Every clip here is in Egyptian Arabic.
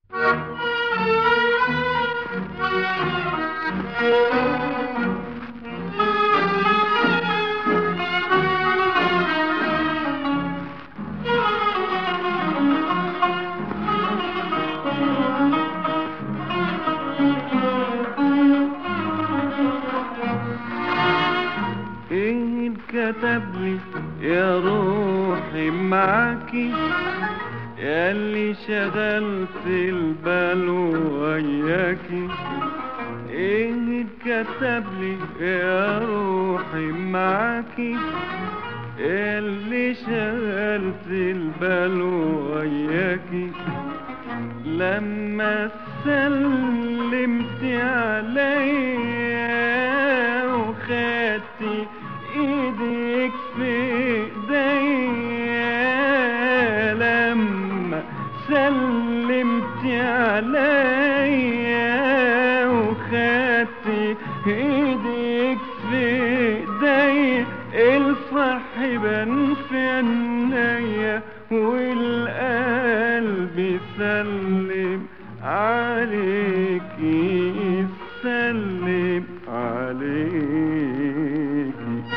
ايه كتب لي يا روحي معاكي يا اللي شغلت البال وياكي ايه كتب لي يا روحي معاكي يا اللي شغلت البال وياكي لما سلمت عليا وخدتي ايدك في ايديا لما سلمت عليا وخدتي ايدك في ايديا الفرح بان في عينيا والقلب سلم عليكي سلم عليكي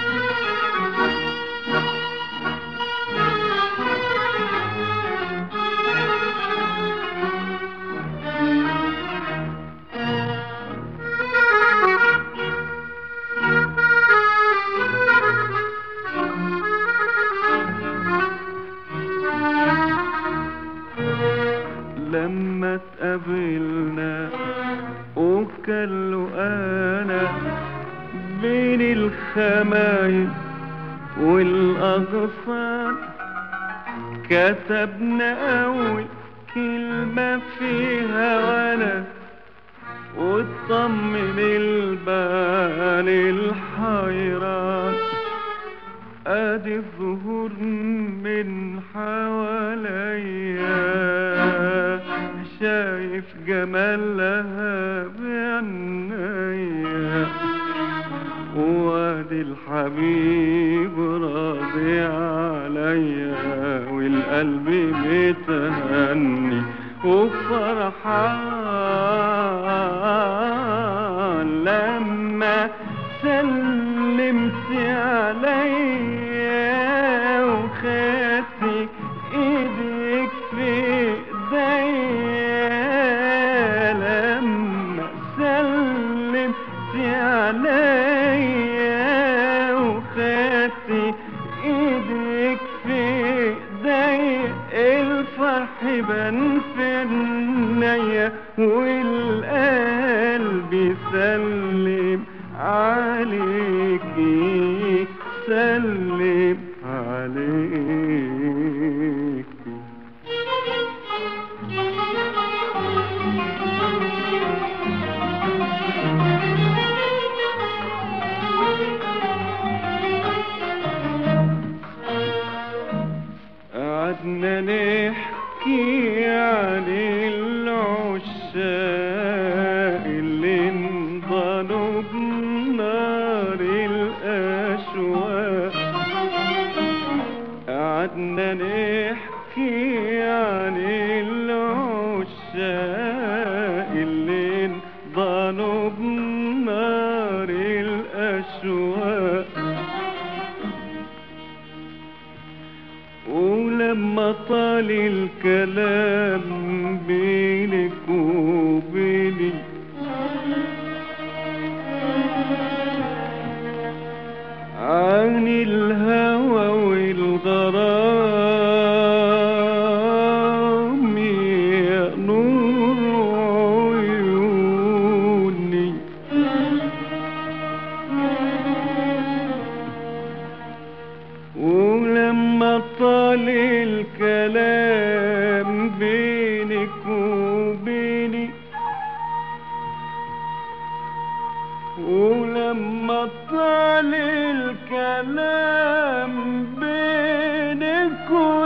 لما اتقابلنا وكلوا انا بين الخمايل والاغصان كتبنا اول كلمة فيها وانا وطمن البال الحيران ادي الظهور من حواليا شايف جمالها بعينيا وادي الحبيب راضي عليا والقلب متهني وفرحان لما سلمت عليا وخدتي ايدك في ايديا لما سلمت عليا وخدتي ايدك في ايديا الفرح بان في عينيا والقلب سلم عليكي سلم عليكي قعدنا نحكي عن العشاق اللي انضلوا بنار الأشواق قعدنا نحكي عن العشاق اللي انضلوا بنار الأشواق ولما طال الكلام بينك وبيني عن الهوى والغرام يا نور عيوني ولما طال الكلام بينك وبيني ولما طال الكلام بينك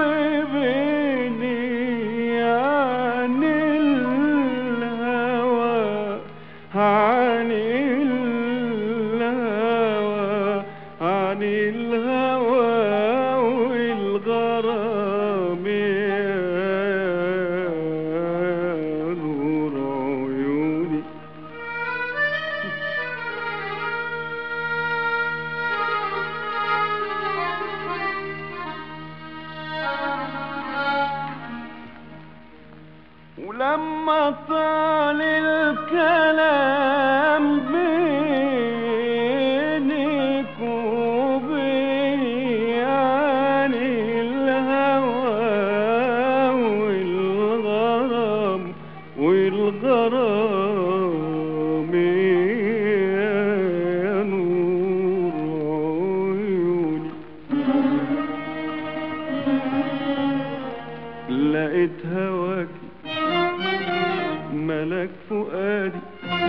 وبيني عن الهوى عن الهوى عن الهوى والغرام يا ولما طال الكلام بينك وبيني عن الهوى والغرام والغرام يا نور عيوني لقيت هواك ملك فؤادي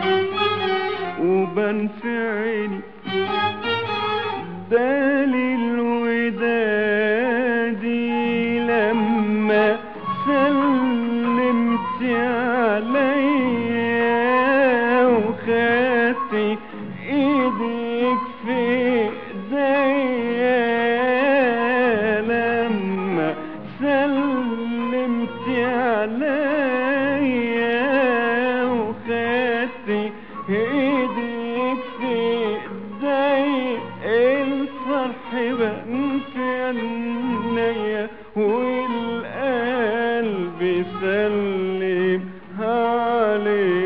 وبان في عيني دليل ودادي لما سلمت عليا وخدت ايدك في ايديا لما سلمت عليا وخدت ايدك في ايدي الفرح بان في عينيا والقلب سلم عليك